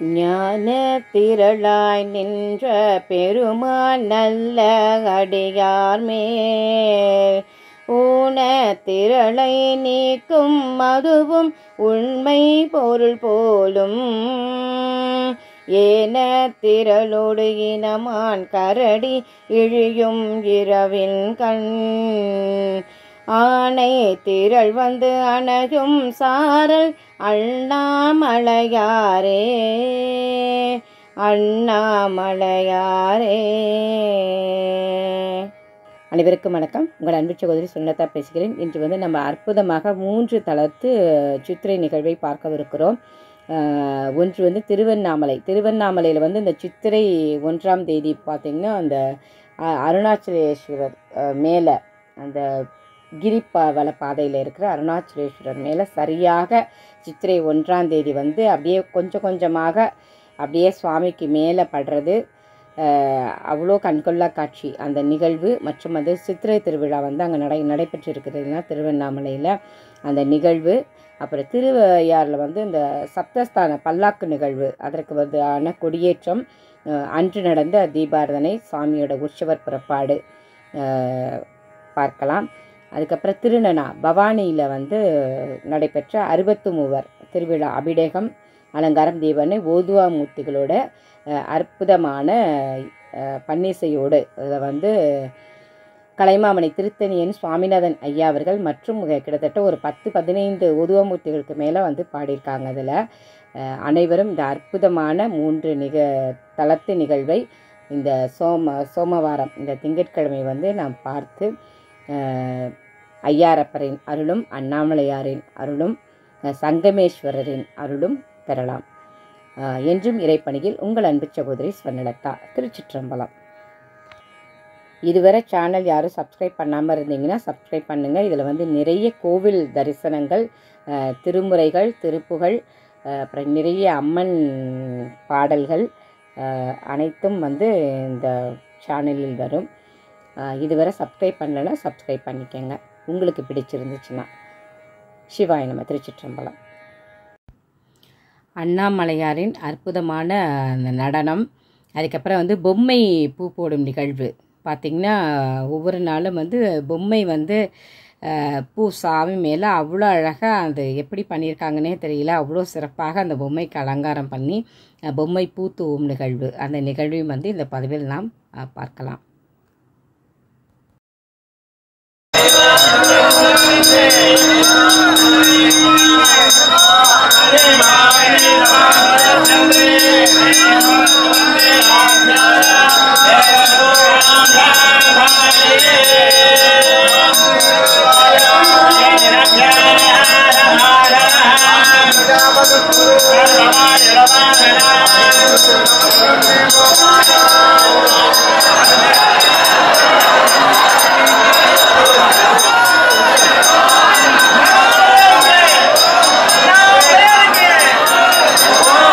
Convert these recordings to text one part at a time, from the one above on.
ஞான திரளாய் நின்ற பெருமான் நல்ல அடியார் மேல் ஊன திரளை நீக்கும் மதுவும் உண்மை பொருள் போலும் ஏன திரளோடு இனமான் கரடி இழியும் இரவின் கண் ஆனை திரள் வந்து அணகும் சாரல் அண்ணாமலையாரே அண்ணாமலையாரே அனைவருக்கும் வணக்கம் உங்கள் அன்பு சகோதரி சுண்ணத்தா பேசுகிறேன் இன்று வந்து நம்ம அற்புதமாக மூன்று தளத்து சித்திரை நிகழ்வை பார்க்கவிருக்கிறோம் ஆஹ் ஒன்று வந்து திருவண்ணாமலை திருவண்ணாமலையில் வந்து இந்த சித்திரை ஒன்றாம் தேதி பார்த்திங்கன்னா அந்த அ- அருணாச்சலேஸ்வரர் அஹ், மேலே அந்த கிரிப்பாவல பாதையில் இருக்கிற அருணாச்சலேஸ்வரர் மேலே சரியாக சித்திரை ஒன்றாம் தேதி வந்து அப்படியே கொஞ்சம் கொஞ்சமாக அப்படியே சுவாமிக்கு மேலே படுறது அஹ், அவ்வளோ கண்கொள்ளா காட்சி அந்த நிகழ்வு மற்றும் அது சித்திரை திருவிழா வந்து அங்கே நடை நடைபெற்று இருக்கிறதுனா திருவண்ணாமலையில் அந்த நிகழ்வு அப்புறம் திருவையாறில் வந்து இந்த சப்தஸ்தான பல்லாக்கு நிகழ்வு அதற்கு வந்து ஆன கொடியேற்றம் அஹ், அன்று நடந்த தீபாரதனை சுவாமியோட உற்சவர் புறப்பாடு அஹ், பார்க்கலாம் அதுக்கப்புறம் திருநனா பவானியில் வந்து நடைபெற்ற அறுபத்து மூவர் திருவிழா அபிடேகம் அலங்காரம் தீபனை ஓதுவா மூர்த்திகளோட அஹ், அற்புதமான அஹ், பன்னிசையோடு இதில் வந்து கலைமாமணி திருத்தணியன் சுவாமிநாதன் ஐயா அவர்கள் மற்றும் கிட்டத்தட்ட ஒரு பத்து பதினைந்து உருவமூர்த்திகளுக்கு மேலே வந்து பாடியிருக்காங்க அதில் அனைவரும் இந்த அற்புதமான மூன்று நிக தளத்து நிகழ்வை இந்த சோம சோமவாரம் இந்த திங்கட்கிழமை வந்து நாம் பார்த்து அஹ், ஐயாரப்பரின் அருளும் அண்ணாமலையாரின் அருளும் அஹ், சங்கமேஸ்வரரின் அருளும் பெறலாம் அஹ், என்றும் இறைப்பணியில் உங்கள் அன்பு சகோதரி ஸ்வர்ணலதா திருச்சிற்றம்பலம் இதுவரை சேனல் யாரும் சப்ஸ்கிரைப் பண்ணாமல் இருந்தீங்கன்னா சப்ஸ்கிரைப் பண்ணுங்கள் இதில் வந்து நிறைய கோவில் தரிசனங்கள் அஹ், திருமுறைகள் திருப்புகள் அஹ், அப்புறம் நிறைய அம்மன் பாடல்கள் அஹ், அனைத்தும் வந்து இந்த சேனலில் வரும் அஹ், இதுவரை சப்ஸ்கிரைப் பண்ணலைன்னா சப்ஸ்கிரைப் பண்ணிக்கோங்க உங்களுக்கு பிடிச்சிருந்துச்சுன்னா சிவாய நம்ம திருச்சிற்றம்பலம் அண்ணாமலையாரின் அற்புதமான அந்த நடனம் அதுக்கப்புறம் வந்து பொம்மை பூ போடும் நிகழ்வு பார்த்திங்கன்னா ஒவ்வொரு நாளும் வந்து பொம்மை வந்து அஹ், பூ சாமி மேலே அவ்வளோ அழகாக அது எப்படி பண்ணியிருக்காங்கன்னே தெரியல அவ்வளோ சிறப்பாக அந்த பொம்மைக்கு அலங்காரம் பண்ணி அஹ், பொம்மை பூ தூவும் நிகழ்வு அந்த நிகழ்வையும் வந்து இந்த பதிவில் நாம் அஹ், பார்க்கலாம்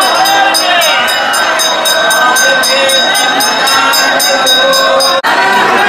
Thank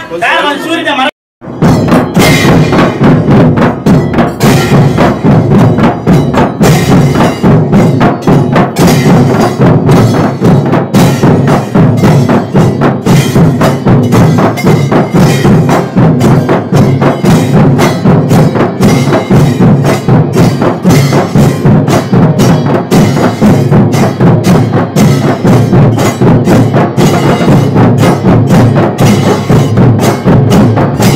சூரியனை மற ஆ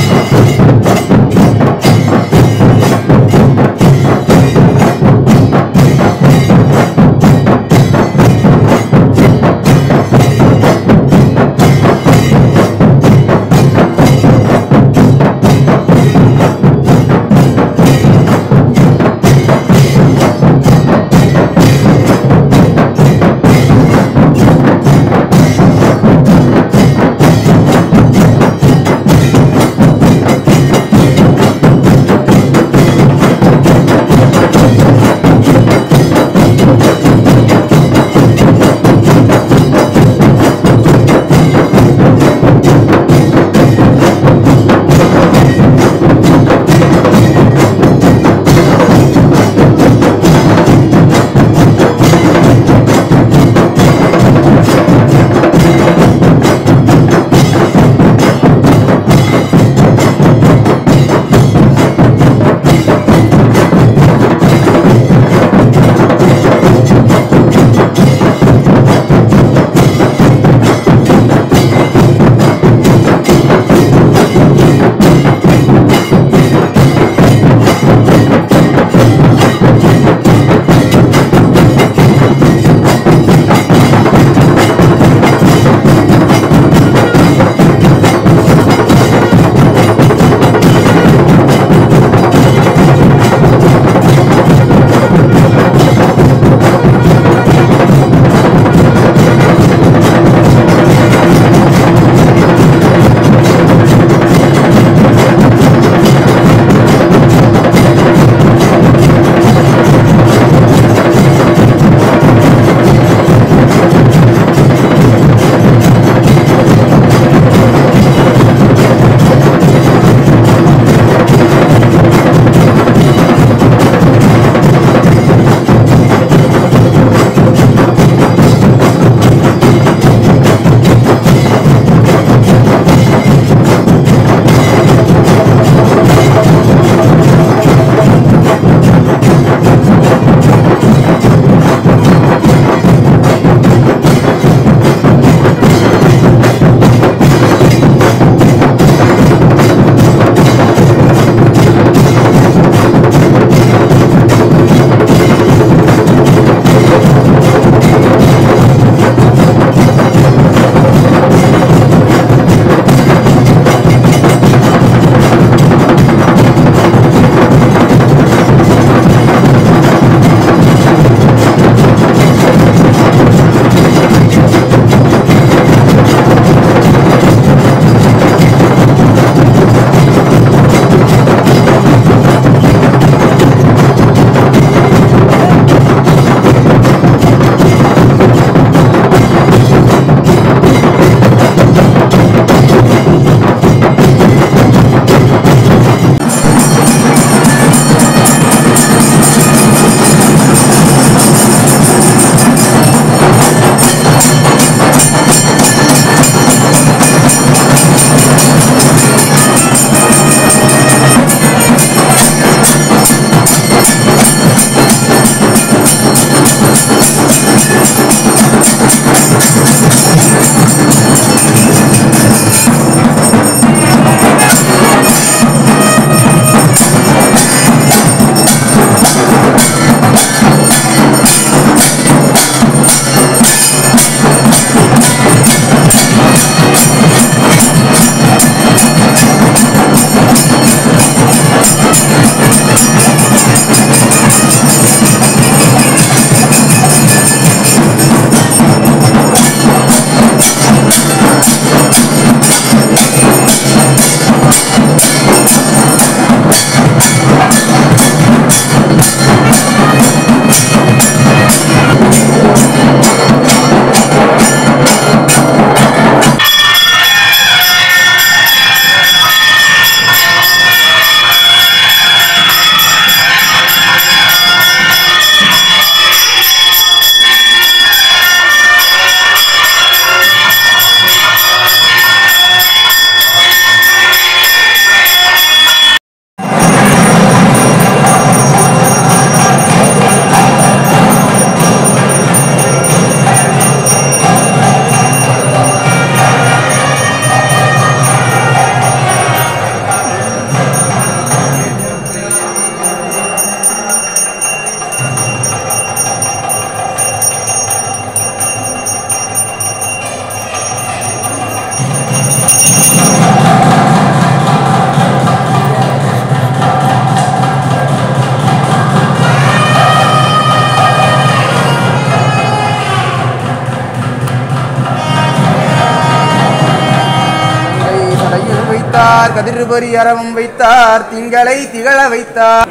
வைத்தார் கதிர்பொறி அறவும் வைத்தார் திங்களை திகழ வைத்தார்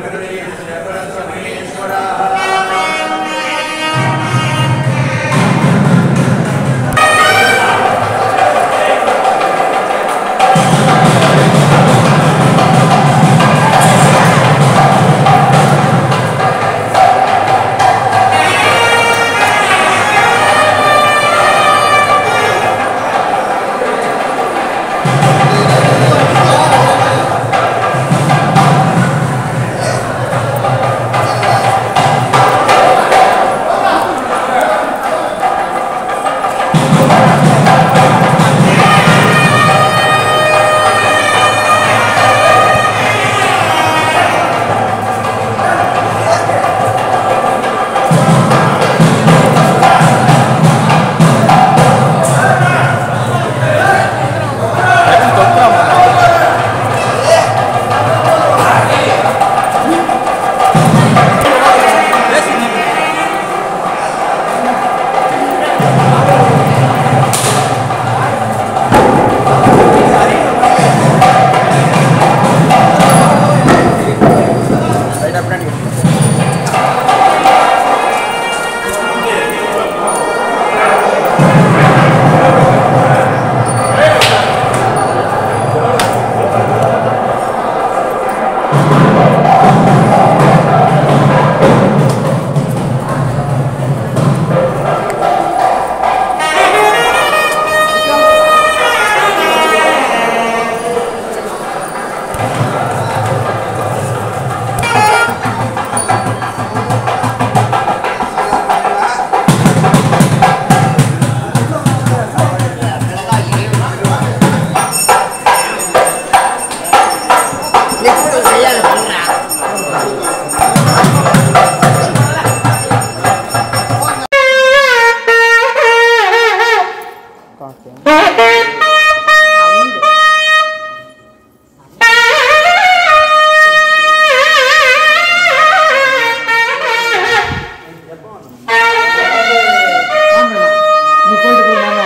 நீ போயிட்டு போய் நான்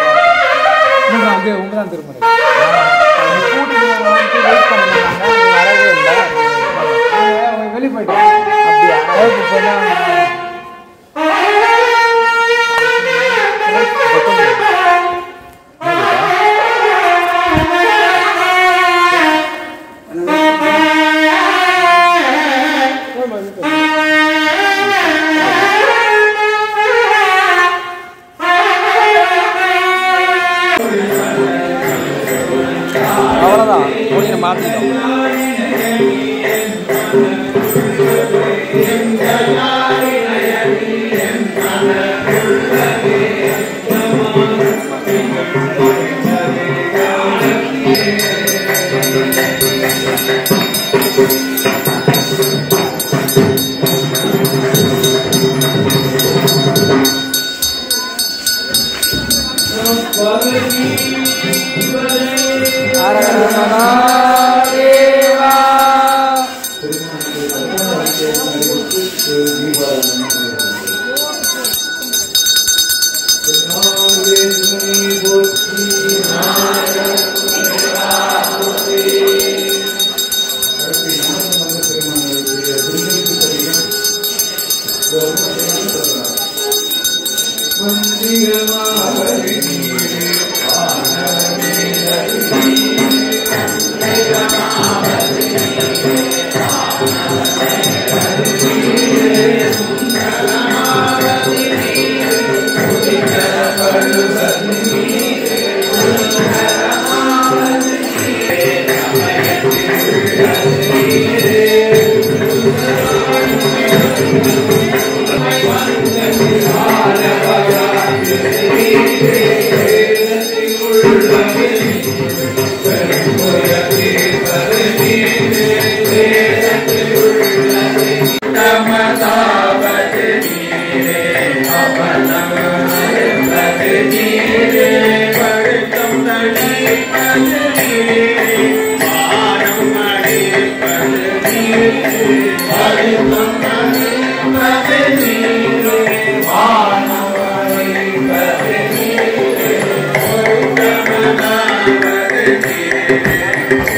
உட்காந்து வந்து உங்க தான் திரும்ப வெளியே போயிட்டேன் அப்படியா அவ்வளோதான் துணியை மாற்றிட்டோம் Thank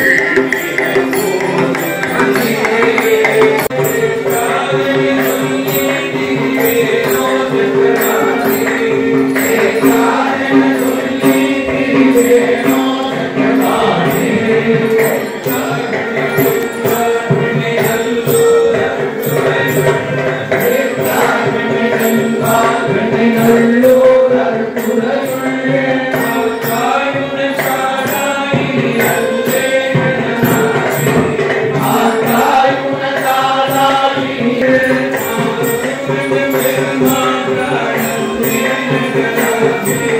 விட்டு